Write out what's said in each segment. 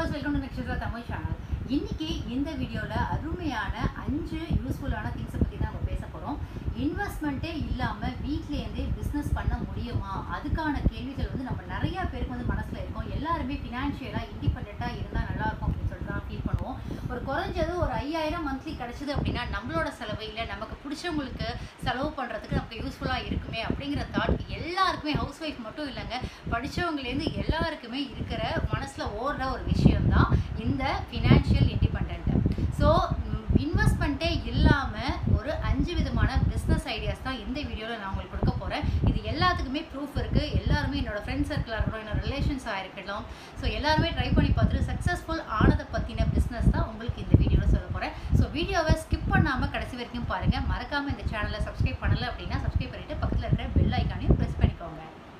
viewers welcome to next Tamil channel இன்னைக்கு இந்த வீடியோவில் அருமையான அஞ்சு யூஸ்ஃபுல்லான திங்ஸை பற்றி தான் நம்ம பேச போகிறோம் இன்வெஸ்ட்மெண்ட்டே இல்லாமல் வீட்லேருந்தே பிஸ்னஸ் பண்ண முடியுமா அதுக்கான கேள்விகள் வந்து நம்ம நிறைய பேருக்கு வந்து மனசில் இருக்கும் எல்லாருமே ஃபினான்ஷியலாக இண்டிபெண்ட்டாக இருந்தால் நல்லாயிருக்கும் அப்படின்னு சொல்லிட்டு தான் ஃபீல் பண்ணுவோம் ஒரு குறைஞ்சது ஒரு ஐயாயிரம் மந்த்லி கிடைச்சது அப்படின்னா நம்மளோட செலவு இல்லை நமக்கு பிடிச்சவங்களுக்கு செலவு பண்ணுறதுக்கு நமக்கு யூஸ்ஃபுல்லாக இருக்குமே அப்படிங்கிற தாட் எல்லாருக்குமே ஹவுஸ் ஒய்ஃப் மட்டும் இல்லைங்க படித்தவங்கலேருந்து எல்லாருக்குமே இருக்கிற மனசில் ஓடுற ஒரு விஷயம்தான் இந்த ஃபினான்ஷியல் இண்டிபெண்ட் ஸோ இன்வெஸ்ட்மெண்ட்டே இல்லாமல் ஒரு அஞ்சு விதமான பிஸ்னஸ் ஐடியாஸ் தான் இந்த வீடியோவில் நான் உங்களுக்கு கொடுக்க போகிறேன் இது எல்லாத்துக்குமே ப்ரூஃப் இருக்குது எல்லாருமே என்னோட ஃப்ரெண்ட் சர்க்கிளாக இருக்கட்டும் என்னோட ரிலேஷன்ஸாக இருக்கட்டும் ஸோ எல்லாருமே ட்ரை பண்ணி பார்த்துட்டு சக்ஸஸ்ஃபுல் ஆனதை பற்றின பிஸ்னஸ் தான் உங்களுக்கு இந்த வீடியோவில் சொல்ல போகிறேன் ஸோ வீடியோவை ஸ்கிப் பண்ணாமல் கடைசி வரைக்கும் பாருங்கள் மறக்காமல் இந்த சேனலை சப்ஸ்கிரைப் பண்ணலை அப்படின்னா சப்ஸ்கிரைப் பண்ணிவிட்டு பக்கத்தில் இருக்கிற பெல் ஐக்கானையும் ப்ரெஸ் பண்ணிக்கோங்க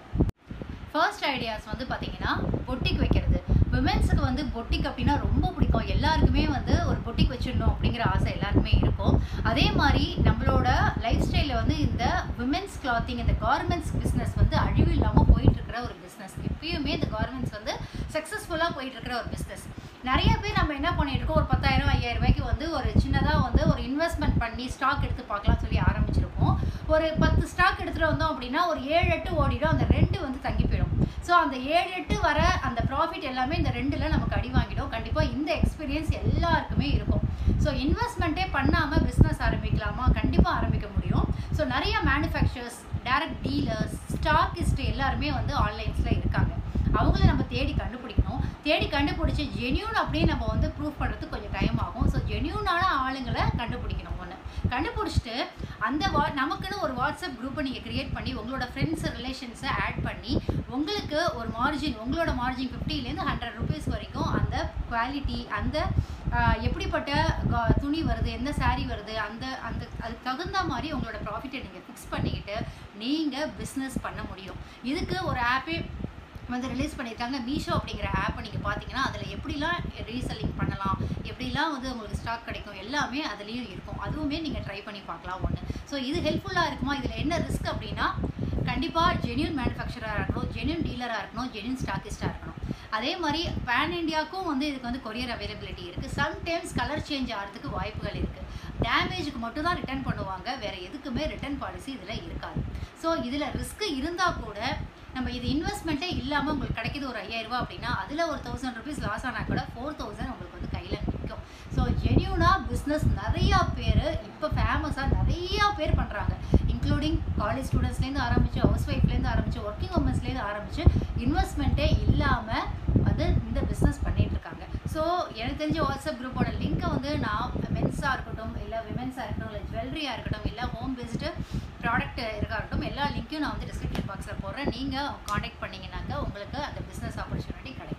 ஃபர்ஸ்ட் ஐடியாஸ் வந்து பார்த்தீங்கன்னா பொட்டிக் வைக்கிறது விமென்ஸுக்கு வந்து பொட்டிக் அப்படின்னா ரொம்ப பிடிக்கும் எல்லாருக்குமே வந்து ஒரு பொட்டிக் வச்சிடணும் அப்படிங்கிற ஆசை எல்லாருக்குமே இருக்கும் அதே மாதிரி நம்மளோட லைஃப் ஸ்டைலில் வந்து இந்த விமென்ஸ் கிளாத்திங் இந்த கார்மெண்ட்ஸ் பிஸ்னஸ் வந்து அழிவு இல்லாமல் போயிட்டு இருக்கிற ஒரு பிஸ்னஸ் எப்பயுமே இந்த கார்மெண்ட்ஸ் வந்து சக்ஸஸ்ஃபுல்லாக போயிட்டு இருக்கிற ஒரு பிஸ்னஸ் நிறைய பேர் நம்ம என்ன பண்ணிட்டு இருக்கோம் ஒரு பத்தாயிரம் ஐயாயிரம் ரூபாய்க்கு வந்து ஒரு சின்னதாக வந்து ஒரு இன்வெஸ்ட்மெண்ட் பண்ணி ஸ்டாக் எடுத்து பார்க்கலாம் சொல்லி ஆரம்பிச்சிருப்போம் ஒரு பத்து ஸ்டாக் எடுத்துகிட்டு வந்தோம் அப்படின்னா ஒரு ஏழு எட்டு ஓடிடும் அந்த ரெண்டு வந்து தங்கி போயிடும் ஸோ அந்த ஏழு எட்டு வர அந்த ப்ராஃபிட் எல்லாமே இந்த ரெண்டில் நமக்கு அடி வாங்கிடும் கண்டிப்பாக இந்த எக்ஸ்பீரியன்ஸ் எல்லாருக்குமே இருக்கும் ஸோ இன்வெஸ்ட்மெண்ட்டே பண்ணாமல் பிஸ்னஸ் ஆரம்பிக்கலாமா கண்டிப்பாக ஆரம்பிக்க முடியும் ஸோ நிறைய மேனுஃபேக்சர்ஸ் டேரக்ட் டீலர்ஸ் ஸ்டாக்கிஸ்ட் எல்லாருமே வந்து ஆன்லைன்ஸில் இருக்காங்க அவங்கள நம்ம தேடி கண்டுபிடிக்கணும் தேடி கண்டுபிடிச்சி ஜென்யூன் அப்படியே நம்ம வந்து ப்ரூவ் பண்ணுறதுக்கு கொஞ்சம் டைம் ஆகும் ஸோ ஜென்யூனான ஆளுங்களை கண்டுபிடிக்கணும் ஒன்று கண்டுபிடிச்சிட்டு அந்த வா நமக்குன்னு ஒரு வாட்ஸ்அப் குரூப்பை நீங்கள் க்ரியேட் பண்ணி உங்களோட ஃப்ரெண்ட்ஸ் ரிலேஷன்ஸை ஆட் பண்ணி உங்களுக்கு ஒரு மார்ஜின் உங்களோட மார்ஜின் ஃபிஃப்டிலேருந்து ஹண்ட்ரட் ருபீஸ் வரைக்கும் அந்த குவாலிட்டி அந்த எப்படிப்பட்ட துணி வருது எந்த சாரீ வருது அந்த அந்த அதுக்கு தகுந்த மாதிரி உங்களோட ப்ராஃபிட்டை நீங்கள் ஃபிக்ஸ் பண்ணிக்கிட்டு நீங்கள் பிஸ்னஸ் பண்ண முடியும் இதுக்கு ஒரு ஆப்பே வந்து ரிலீஸ் பண்ணியிருக்காங்க மீஷோ அப்படிங்கிற ஆப்பை நீங்கள் பார்த்தீங்கன்னா அதில் எப்படிலாம் ரீசெல்லிங் பண்ணலாம் எப்படிலாம் வந்து உங்களுக்கு ஸ்டாக் கிடைக்கும் எல்லாமே அதுலேயும் இருக்கும் அதுவுமே நீங்கள் ட்ரை பண்ணி பார்க்கலாம் ஒன்று ஸோ இது ஹெல்ப்ஃபுல்லாக இருக்குமா இதில் என்ன ரிஸ்க் அப்படின்னா கண்டிப்பாக ஜென்யூன் மேனுஃபேக்சராக இருக்கணும் ஜென்யூன் டீலராக இருக்கணும் ஜென்யூன் ஸ்டாக்கிஸ்டாக இருக்கணும் அதே மாதிரி பேன் இண்டியாவுக்கும் வந்து இதுக்கு வந்து கொரியர் அவைலபிலிட்டி இருக்குது சம்டைம்ஸ் கலர் சேஞ்ச் ஆகிறதுக்கு வாய்ப்புகள் இருக்குது டேமேஜுக்கு மட்டும் தான் ரிட்டர்ன் பண்ணுவாங்க வேறு எதுக்குமே ரிட்டர்ன் பாலிசி இதில் இருக்காது ஸோ இதில் ரிஸ்க்கு இருந்தால் கூட நம்ம இது இன்வெஸ்ட்மெண்ட்டே இல்லாமல் உங்களுக்கு கிடைக்கிது ஒரு ஐயாயிரரூபா அப்படின்னா அதில் ஒரு தௌசண்ட் ருபீஸ் லாஸ் ஆனால் கூட ஃபோர் தௌசண்ட் உங்களுக்கு வந்து கையில் நிற்கும் ஸோ ஜென்யூனாக பிஸ்னஸ் நிறையா பேர் இப்போ ஃபேமஸாக நிறையா பேர் பண்ணுறாங்க இன்க்ளூடிங் காலேஜ் ஸ்டூடெண்ட்ஸ்லேருந்து ஆரம்பித்து ஹவுஸ் ஒய்ஃப்லேருந்து ஆரம்பித்து ஒர்க்கிங் உமன்ஸ்லேருந்து ஆரம்பித்து இன்வெஸ்ட்மெண்ட்டே இல்லாமல் வந்து இந்த பிஸ்னஸ் பண்ணிகிட்டு இருக்காங்க ஸோ எனக்கு தெரிஞ்ச வாட்ஸ்அப் குரூப்போட லிங்க்கை வந்து நான் மென்ஸாக இருக்கட்டும் இல்லை விமென்ஸாக இருக்கட்டும் இல்லை ஜுவல்லரியாக இருக்கட்டும் இல்லை ஹோம் பேஸ்டு ப்ராடக்ட் இருக்கா இருக்கட்டும் எல்லா லிங்க்கையும் நான் வந்து டிஸ்கிரிப்ஷன் பாக்ஸில் போடுறேன் நீங்கள் காண்டாக்ட் பண்ணிங்கனாக்க உங்களுக்கு அந்த பிஸ்னஸ் ஆப்பர்ச்சுனிட்டி கிடைக்கும்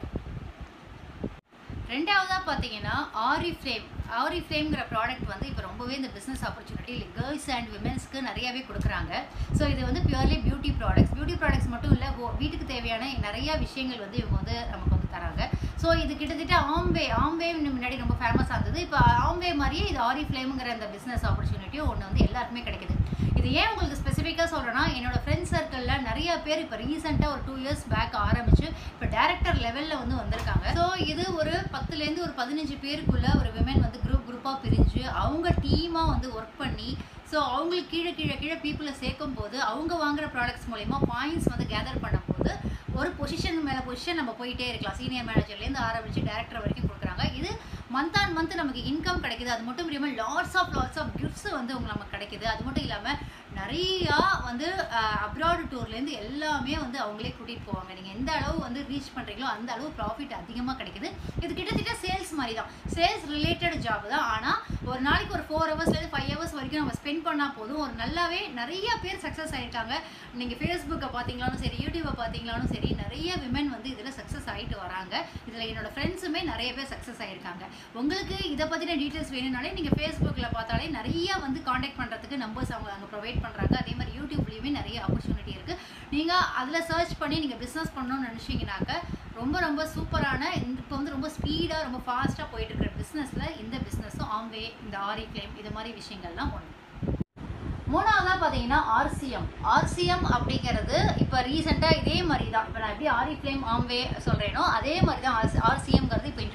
ரெண்டாவதாக பார்த்தீங்கன்னா ஆரி ஃப்ளேம் ஆரி ஃப்ளேம்ங்கிற ப்ராடக்ட் வந்து இப்போ ரொம்பவே இந்த பிஸ்னஸ் ஆப்பர்ச்சுனிட்டி இல்லை கேர்ள்ஸ் அண்ட் விமென்ஸ்க்கு நிறையாவே கொடுக்குறாங்க ஸோ இது வந்து purely beauty products beauty products மட்டும் இல்லை வீட்டுக்கு தேவையான நிறைய விஷயங்கள் வந்து இவங்க வந்து நமக்கு வந்து தராங்க ஸோ இது கிட்டத்தட்ட ஆம்பே ஆம்பே முன்னாடி ரொம்ப ஃபேமஸாக இருந்தது இப்போ ஆம்பே மாதிரியே இது ஆரி ஃப்ளேமுங்கிற அந்த பிஸ்னஸ் ஆப்பர்ச்சுனிட்டியும் ஒன்று வந்து எல்லாருக்குமே கிடைக்குது இது ஏன் உங்களுக்கு ஸ்பெசிஃபிக்காக சொல்கிறேன்னா என்னோட ஃப்ரெண்ட்ஸ் சர்க்கிளில் நிறைய பேர் இப்போ ரீசெண்டாக ஒரு டூ இயர்ஸ் பேக் ஆரம்பிச்சு இப்போ டேரக்டர் லெவலில் வந்து வந்திருக்காங்க ஸோ இது ஒரு பத்துலேருந்து ஒரு பதினஞ்சு பேருக்குள்ள ஒரு விமன் வந்து குரூப் குரூப்பாக பிரிஞ்சு அவங்க டீமாக வந்து ஒர்க் பண்ணி ஸோ அவங்களுக்கு கீழே கீழே கீழே பீப்புளை சேர்க்கும் போது அவங்க வாங்குற ப்ராடக்ட்ஸ் மூலயமா பாயிண்ட்ஸ் வந்து கேதர் பண்ணும்போது ஒரு பொசிஷன் மேலே பொசிஷன் நம்ம போயிட்டே இருக்கலாம் சீனியர் மேனேஜர்லேருந்து ஆரம்பித்து டேரக்டர் வரைக்கும் கொடுக்குறாங்க இது மந்த் ஆன் மந்த் நமக்கு இன்கம் கிடைக்குது அது மட்டும் இல்லாமல் lots of lots of gifts வந்து உங்களுக்கு நமக்கு கிடைக்குது அது மட்டும் இல்லாமல் நிறையா வந்து அப்ராடு டூர்லேருந்து எல்லாமே வந்து அவங்களே கூட்டிகிட்டு போவாங்க நீங்கள் எந்த அளவு வந்து ரீச் பண்ணுறீங்களோ அந்த அளவு ப்ராஃபிட் அதிகமாக கிடைக்குது இது கிட்டத்தட்ட சேல்ஸ் மாதிரி தான் சேல்ஸ் ரிலேட்டட் ஜாப் தான் ஆனால் ஒரு நாளைக்கு ஒரு ஃபோர் ஹவர்ஸ்லேருந்து ஃபைவ் ஹவர்ஸ் வரைக்கும் நம்ம ஸ்பெண்ட் பண்ணால் போதும் ஒரு நல்லாவே நிறைய பேர் சக்ஸஸ் ஆகிருக்காங்க நீங்கள் ஃபேஸ்புக்கை பார்த்தீங்களாலும் சரி யூடியூப்பை பார்த்தீங்களாலும் சரி நிறைய விமன் வந்து இதில் சக்ஸஸ் ஆகிட்டு வராங்க இதில் என்னோட ஃப்ரெண்ட்ஸுமே நிறைய பேர் சக்ஸஸ் ஆகிருக்காங்க உங்களுக்கு இதை பற்றின டீட்டெயில்ஸ் வேணும்னாலே நீங்கள் ஃபேஸ்புக்கில் பார்த்தாலே நிறைய வந்து காண்டாக்ட் பண்ணுறதுக்கு நம்பர்ஸ் அவங்க அங்கே ப்ரொவைட் பண்ணுறாங்க அதே மாதிரி யூடியூப்லேயுமே நிறைய ஆப்பர்ச்சுனிட்டி இருக்குது நீங்கள் அதில் சர்ச் பண்ணி நீங்கள் பிஸ்னஸ் பண்ணணும்னு நினச்சிங்கனாக்க ரொம்ப ரொம்ப சூப்பரான இந்த இப்போ வந்து ரொம்ப ஸ்பீடாக ரொம்ப ஃபாஸ்ட்டாக போயிட்டு இருக்கிற பிஸ்னஸில் இந்த பிஸ்னஸும் ஆம்வே இந்த ஆரி கிளைம் இது மாதிரி விஷயங்கள்லாம் ஒன்று மூணாவதாக பார்த்தீங்கன்னா ஆர்சிஎம் ஆர்சிஎம் அப்படிங்கிறது இப்போ ரீசெண்டாக இதே மாதிரி தான் இப்போ நான் எப்படி ஆரி ஃப்ளேம் ஆம்வே சொல்கிறேனோ அதே மாதிரி தான் ஆர்சிஎம்ங்கிறது இப்போ இன்ட்ரடியூஸ்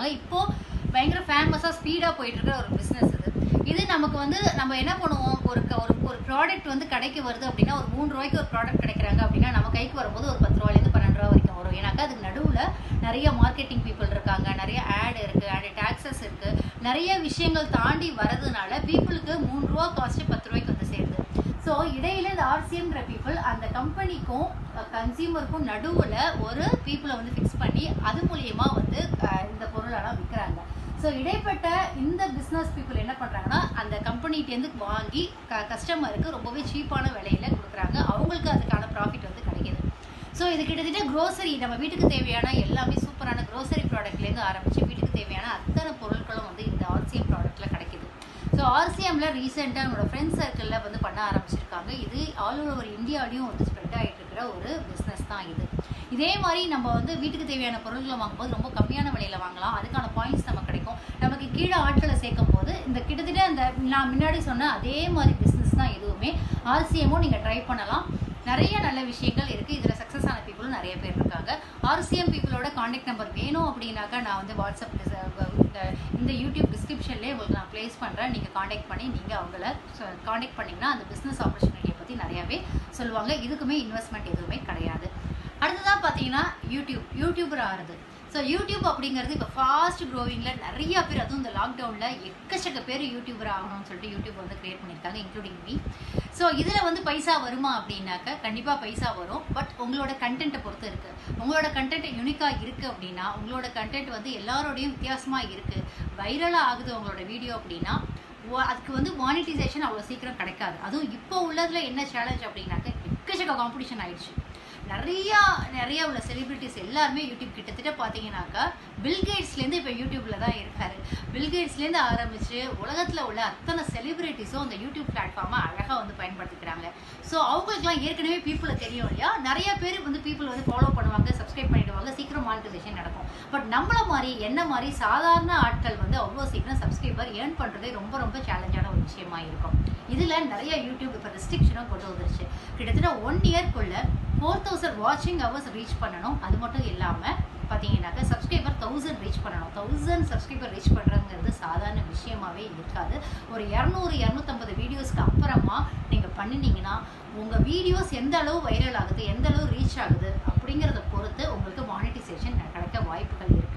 இருக்காங்க இப்போ பயங்கர ஃபேமஸாக ஸ்பீடாக போயிட்டு இருக்கிற ஒரு பிஸ்னஸ் இது இது நமக்கு வந்து நம்ம என்ன பண்ணுவோம் ஒரு க- ஒரு ஒரு ப்ராடக்ட் வந்து கடைக்கு வருது அப்படின்னா ஒரு மூணு ரூபாய்க்கு ஒரு ப்ராடக்ட் கிடைக்கிறாங்க அப்படின்னா நம்ம கைக்கு வரும்போது ஒரு பத்து ரூபாயிலேருந்து பன்னெண்டு ரூபா வரைக்கும் வரும் ஏன்னாக்கா அதுக்கு நடுவில் நிறைய மார்க்கெட்டிங் பீப்புள் இருக்காங்க நிறைய ஆட் இருக்கு ஆட் டாக்ஸஸ் இருக்கு நிறைய விஷயங்கள் தாண்டி வரதுனால பீப்புளுக்கு மூணு ரூபா காஸ்ட் பத்து ரூபாய்க்கு வந்து சேருது ஸோ இடையில இந்த ஆர்சிஎம்ன்ற பீப்புள் அந்த கம்பெனிக்கும் கன்சியூமருக்கும் நடுவில் ஒரு பீப்புளை வந்து ஃபிக்ஸ் பண்ணி அது மூலியமா வந்து அஹ், இந்த பொருளெல்லாம் விற்கிறாங்க ஸோ இடைப்பட்ட இந்த பிஸ்னஸ் பீப்புள் என்ன பண்ணுறாங்கன்னா அந்த கம்பெனிட்டேருந்து வாங்கி க கஸ்டமருக்கு ரொம்பவே சீப்பான விலையில கொடுக்குறாங்க அவங்களுக்கு அதுக்கான ப்ராஃபிட் வந்து கிடைக்குது ஸோ இது கிட்டத்தட்ட க்ரோசரி நம்ம வீட்டுக்கு தேவையான எல்லாமே சூப்பரான க்ரோசரி ப்ராடக்ட்லேருந்து ஆரம்பித்து வீட்டுக்கு தேவையான அத்தனை பொருட்களும் வந்து இந்த ஆர்சிஎம் ப்ராடக்ட்டில் கிடைக்குது ஸோ ஆர்சிஎம்ல ரீசெண்டாக என்னோட ஃப்ரெண்ட்ஸ் சர்க்கிளில் வந்து பண்ண ஆரம்பிச்சிருக்காங்க இது ஆல் ஓவர் இந்தியாவிலையும் வந்து ஸ்ப்ரெட் ஆகிட்டு இருக்கிற ஒரு பிஸ்னஸ் தான் இது இதே மாதிரி நம்ம வந்து வீட்டுக்கு தேவையான பொருட்களை வாங்கும்போது ரொம்ப கம்மியான விலையில வாங்கலாம் அதுக்கான பாயிண்ட்ஸ் நமக்கு கிடைக்கும் நமக்கு கீழே ஆட்களை சேர்க்கும் போது இந்த கிட்டத்தட்ட அந்த நான் முன்னாடி சொன்ன அதே மாதிரி பிஸ்னஸ் தான் எதுவுமே ஆர்சிஎம்மும் நீங்கள் ட்ரை பண்ணலாம் நிறைய நல்ல விஷயங்கள் இருக்குது இதில் சக்ஸஸ் ஆன பீப்புளும் நிறைய பேர் இருக்காங்க ஆர்சிஎம் பீப்புளோட காண்டாக்ட் நம்பர் வேணும் அப்படின்னாக்கா நான் வந்து வாட்ஸ்அப் dis- இந்த- இந்த யூடியூப் டிஸ்கிரிப்ஷன்லேயே உங்களுக்கு நான் ப்ளேஸ் பண்ணுறேன் நீங்கள் காண்டாக்ட் பண்ணி நீங்கள் அவங்கள காண்டாக்ட் பண்ணிங்கன்னா அந்த பிஸ்னஸ் ஆப்பர்ச்சுனிட்டியை பற்றி நிறையாவே சொல்லுவாங்க இதுக்குமே இன்வெஸ்ட்மெண்ட் எதுவுமே கிடையாது அடுத்ததாக பார்த்தீங்கன்னா யூடியூப் யூடியூபர் ஆறுது ஸோ யூடியூப் அப்படிங்கிறது இப்போ ஃபாஸ்ட் க்ரோவிங்கில் நிறைய பேர் அதுவும் இந்த லாக்டவுனில் எக்கச்சக்க பேர் யூடியூபர் ஆகணும்னு சொல்லிட்டு யூடியூப் வந்து கிரியேட் பண்ணியிருக்காங்க இன்க்ளூடிங் மீ ஸோ இதில் வந்து பைசா வருமா அப்படின்னாக்க கண்டிப்பாக பைசா வரும் பட் உங்களோட கண்டென்ட்டை பொறுத்து இருக்குது உங்களோட கண்டென்ட் யூனிக்காக இருக்குது அப்படின்னா உங்களோட கண்டென்ட் வந்து எல்லாரோடையும் வித்தியாசமாக இருக்குது வைரலாக ஆகுது உங்களோட வீடியோ அப்படின்னா வா- அதுக்கு வந்து மானிட்டைசேஷன் அவ்வளோ சீக்கிரம் கிடைக்காது அதுவும் இப்போ உள்ளதில் என்ன சேலஞ்ச் அப்படின்னாக்க எக்கச்சக்க காம்படிஷன் ஆயிடுச்சு நிறையா நிறைய உள்ள செலிபிரிட்டிஸ் எல்லாருமே யூடியூப் கிட்டத்தட்ட பார்த்தீங்கன்னாக்கா பில்கேட்ஸ்லேருந்து இப்போ யூடியூப்பில் தான் இருக்காரு பில்கேட்ஸ்லேருந்து ஆரம்பித்து உலகத்தில் உள்ள அத்தனை செலிபிரிட்டிஸும் அந்த யூடியூப் பிளாட்ஃபார்மை அழகாக வந்து பயன்படுத்திக்கிறாங்க ஸோ அவங்களுக்குலாம் ஏற்கனவே பீப்புளை தெரியும் இல்லையா நிறைய பேர் வந்து பீப்புள் வந்து ஃபாலோ பண்ணுவாங்க சப்ஸ்கிரைப் பண்ணிடுவாங்க சீக்கிரம் மானிட்டைசேஷன் நடக்கும் பட் நம்மள மாதிரி என்ன மாதிரி சாதாரண ஆட்கள் வந்து அவ்வளோ சீக்கிரம் சப்ஸ்கிரைபர் ஏர்ன் பண்ணுறதே ரொம்ப ரொம்ப சேலஞ்சான ஒரு விஷயமா இருக்கும் இதில் நிறைய யூடியூப் இப்போ ரெஸ்ட்ரிக்ஷனும் கொண்டு வந்துருச்சு கிட்டத்தட்ட ஒன் இயர்க்குள்ள ஃபோர் தௌசண்ட் வாட்சிங் ஹவர்ஸ் ரீச் பண்ணணும் அது மட்டும் இல்லாமல் பார்த்தீங்கன்னாக்கா சப்ஸ்கிரைபர் தௌசண்ட் ரீச் பண்ணணும் தௌசண்ட் சப்ஸ்கிரைபர் ரீச் பண்ணுறதுங்கிறது சாதாரண விஷயமாவே இருக்காது ஒரு இரநூறு இரநூத்தம்பது வீடியோஸ்க்கு அப்புறமா நீங்கள் பண்ணினீங்கன்னா உங்கள் வீடியோஸ் எந்த அளவு வைரல் ஆகுது எந்த அளவு ரீச் ஆகுது அப்படிங்கிறத பொறுத்து உங்களுக்கு மானிட்டைசேஷன் கிடைக்க வாய்ப்புகள் இருக்குது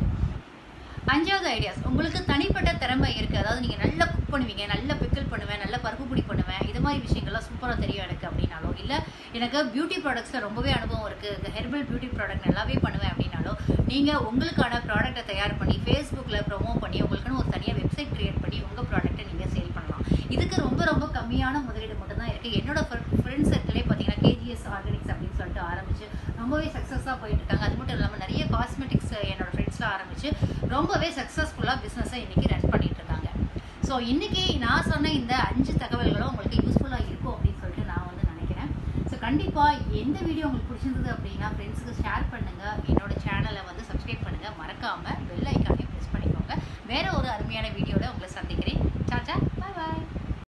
அஞ்சாவது ஐடியாஸ் உங்களுக்கு தனிப்பட்ட திறமை இருக்குது அதாவது நீங்கள் நல்லா குக் பண்ணுவீங்க நல்ல பிக்கல் பண்ணுவேன் நல்ல பருப்பு பொடி பண்ணுவேன் இது மாதிரி விஷயங்கள்லாம் சூப்பராக தெரியும் எனக்கு அப்படின்னாலோ இல்லை எனக்கு பியூட்டி ப்ராடக்ட்ஸில் ரொம்பவே அனுபவம் இருக்குது ஹெர்பல் பியூட்டி ப்ராடக்ட் நல்லாவே பண்ணுவேன் அப்படின்னாலோ நீங்கள் உங்களுக்கான ப்ராடக்ட்டை தயார் பண்ணி ஃபேஸ்புக்கில் ப்ரோமோட் பண்ணி உங்களுக்குன்னு ஒரு தனியாக வெப்சைட் க்ரியேட் பண்ணி உங்கள் ப்ராடக்ட்டை நீங்கள் சேல் பண்ணலாம் இதுக்கு ரொம்ப ரொம்ப கம்மியான முதலீடு மட்டும்தான் இருக்குது என்னோட ஃப்ரெண்ட்ஸ் சர்க்கிளே பார்த்தீங்கன்னா கேஜிஎஸ் ஆர்கானிக்ஸ் அப்படின்னு சொல்லிட்டு ஆரம்பிச்சு ரொம்பவே சக்ஸஸாக போயிட்டு இருக்காங்க அது மட்டும் இல்லாமல் நிறைய காஸ்மெட்டிக்ஸ் என்னோட ஃப்ரெண்ட்ஸ்லாம் ஆரம்பிச்சு ரொம்பவே சக்ஸஸ்ஃபுல்லாக பிஸ்னஸை இன்னைக்கு ரன் பண்ணிட்டு இருக்காங்க ஸோ இன்னைக்கு நான் சொன்ன இந்த அஞ்சு தகவல்களும் உங்களுக்கு யூஸ்ஃபுல்லாக இருக்கும் அப்படின்னு சொல்லிட்டு நான் வந்து நினைக்கிறேன் ஸோ கண்டிப்பாக எந்த வீடியோ உங்களுக்கு பிடிச்சிருந்தது அப்படின்னா ஃப்ரெண்ட்ஸுக்கு ஷேர் பண்ணுங்கள் என்னோட சேனலை வந்து சப்ஸ்கிரைப் பண்ணுங்கள் மறக்காமல் பெல் ஐக்கானையும் ப்ரெஸ் பண்ணிக்கோங்க வேற ஒரு அருமையான வீடியோவில் உங்களை